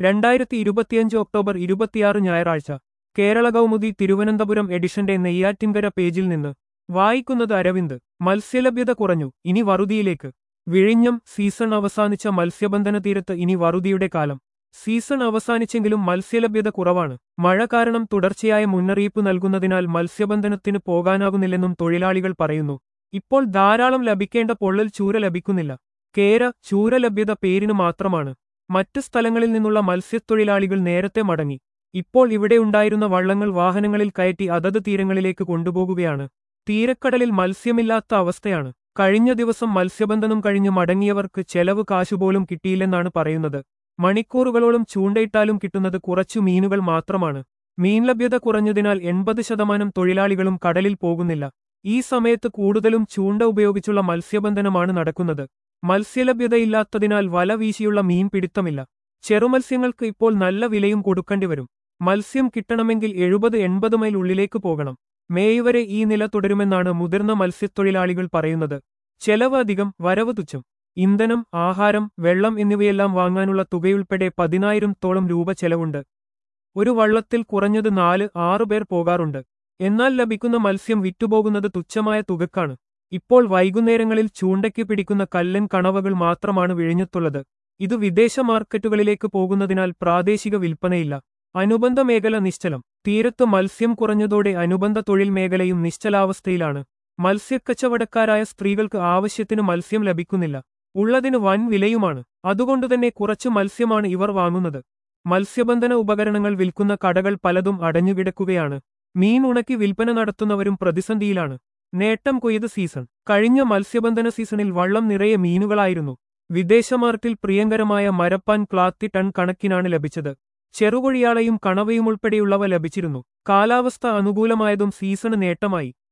രണ്ടായിരത്തി ഇരുപത്തിയഞ്ച് ഒക്ടോബർ ഇരുപത്തിയാറ് ഞായറാഴ്ച കേരള കൗമുദി തിരുവനന്തപുരം എഡിഷന്റെ നെയ്യാറ്റിൻകര പേജിൽ നിന്ന് വായിക്കുന്നത് അരവിന്ദ് മത്സ്യലഭ്യത കുറഞ്ഞു ഇനി വറുതിയിലേക്ക് വിഴിഞ്ഞം സീസൺ അവസാനിച്ച മത്സ്യബന്ധന തീരത്ത് ഇനി വറുതിയുടെ കാലം സീസൺ അവസാനിച്ചെങ്കിലും മത്സ്യലഭ്യത കുറവാണ് മഴ കാരണം തുടർച്ചയായ മുന്നറിയിപ്പ് നൽകുന്നതിനാൽ മത്സ്യബന്ധനത്തിന് പോകാനാകുന്നില്ലെന്നും തൊഴിലാളികൾ പറയുന്നു ഇപ്പോൾ ധാരാളം ലഭിക്കേണ്ട പൊള്ളൽ ചൂര ലഭിക്കുന്നില്ല കേര ചൂര ലഭ്യത പേരിനു മാത്രമാണ് മറ്റ് സ്ഥലങ്ങളിൽ നിന്നുള്ള മത്സ്യത്തൊഴിലാളികൾ നേരത്തെ മടങ്ങി ഇപ്പോൾ ഇവിടെ ഉണ്ടായിരുന്ന വള്ളങ്ങൾ വാഹനങ്ങളിൽ കയറ്റി അതത് തീരങ്ങളിലേക്ക് കൊണ്ടുപോകുകയാണ് തീരക്കടലിൽ മത്സ്യമില്ലാത്ത അവസ്ഥയാണ് കഴിഞ്ഞ ദിവസം മത്സ്യബന്ധനം കഴിഞ്ഞ് മടങ്ങിയവർക്ക് ചെലവ് കാശുപോലും കിട്ടിയില്ലെന്നാണ് പറയുന്നത് മണിക്കൂറുകളോളം ചൂണ്ടയിട്ടാലും കിട്ടുന്നത് കുറച്ചു മീനുകൾ മാത്രമാണ് മീൻ ലഭ്യത കുറഞ്ഞതിനാൽ എൺപത് ശതമാനം തൊഴിലാളികളും കടലിൽ പോകുന്നില്ല ഈ സമയത്ത് കൂടുതലും ചൂണ്ട ഉപയോഗിച്ചുള്ള മത്സ്യബന്ധനമാണ് നടക്കുന്നത് മത്സ്യലഭ്യതയില്ലാത്തതിനാൽ വല വീശിയുള്ള മീൻ പിടുത്തമില്ല ചെറുമത്സ്യങ്ങൾക്ക് ഇപ്പോൾ നല്ല വിലയും കൊടുക്കേണ്ടി വരും മത്സ്യം കിട്ടണമെങ്കിൽ എഴുപത് എൺപത് മൈൽ ഉള്ളിലേക്ക് പോകണം മേയ് വരെ ഈ നില തുടരുമെന്നാണ് മുതിർന്ന മത്സ്യത്തൊഴിലാളികൾ പറയുന്നത് ചെലവ് അധികം വരവ് തുച്ഛം ഇന്ധനം ആഹാരം വെള്ളം എന്നിവയെല്ലാം വാങ്ങാനുള്ള തുകയുൾപ്പെടെ പതിനായിരം തോളം രൂപ ചെലവുണ്ട് ഒരു വള്ളത്തിൽ കുറഞ്ഞത് നാല് ആറു പേർ പോകാറുണ്ട് എന്നാൽ ലഭിക്കുന്ന മത്സ്യം വിറ്റുപോകുന്നത് തുച്ഛമായ തുകക്കാണ് ഇപ്പോൾ വൈകുന്നേരങ്ങളിൽ ചൂണ്ടയ്ക്ക് പിടിക്കുന്ന കല്ലൻ കണവകൾ മാത്രമാണ് വിഴിഞ്ഞത്തുള്ളത് ഇത് വിദേശ മാർക്കറ്റുകളിലേക്ക് പോകുന്നതിനാൽ പ്രാദേശിക വിൽപ്പനയില്ല അനുബന്ധ മേഖല നിശ്ചലം തീരത്ത് മത്സ്യം കുറഞ്ഞതോടെ അനുബന്ധ തൊഴിൽ മേഖലയും നിശ്ചലാവസ്ഥയിലാണ് മത്സ്യക്കച്ചവടക്കാരായ സ്ത്രീകൾക്ക് ആവശ്യത്തിന് മത്സ്യം ലഭിക്കുന്നില്ല ഉള്ളതിന് വൻ വിലയുമാണ് അതുകൊണ്ടുതന്നെ കുറച്ചു മത്സ്യമാണ് ഇവർ വാങ്ങുന്നത് മത്സ്യബന്ധന ഉപകരണങ്ങൾ വിൽക്കുന്ന കടകൾ പലതും അടഞ്ഞുകിടക്കുകയാണ് മീൻ ഉണക്കി വിൽപ്പന നടത്തുന്നവരും പ്രതിസന്ധിയിലാണ് നേട്ടം കൊയ്ത് സീസൺ കഴിഞ്ഞ മത്സ്യബന്ധന സീസണിൽ വള്ളം നിറയെ മീനുകളായിരുന്നു വിദേശ മാർട്ടിൽ പ്രിയങ്കരമായ മരപ്പാൻ ക്ലാത്തി ടൺ കണക്കിനാണ് ലഭിച്ചത് ചെറുകൊഴിയാളയും കണവയും ഉൾപ്പെടെയുള്ളവ ലഭിച്ചിരുന്നു കാലാവസ്ഥ അനുകൂലമായതും സീസണ് നേട്ടമായി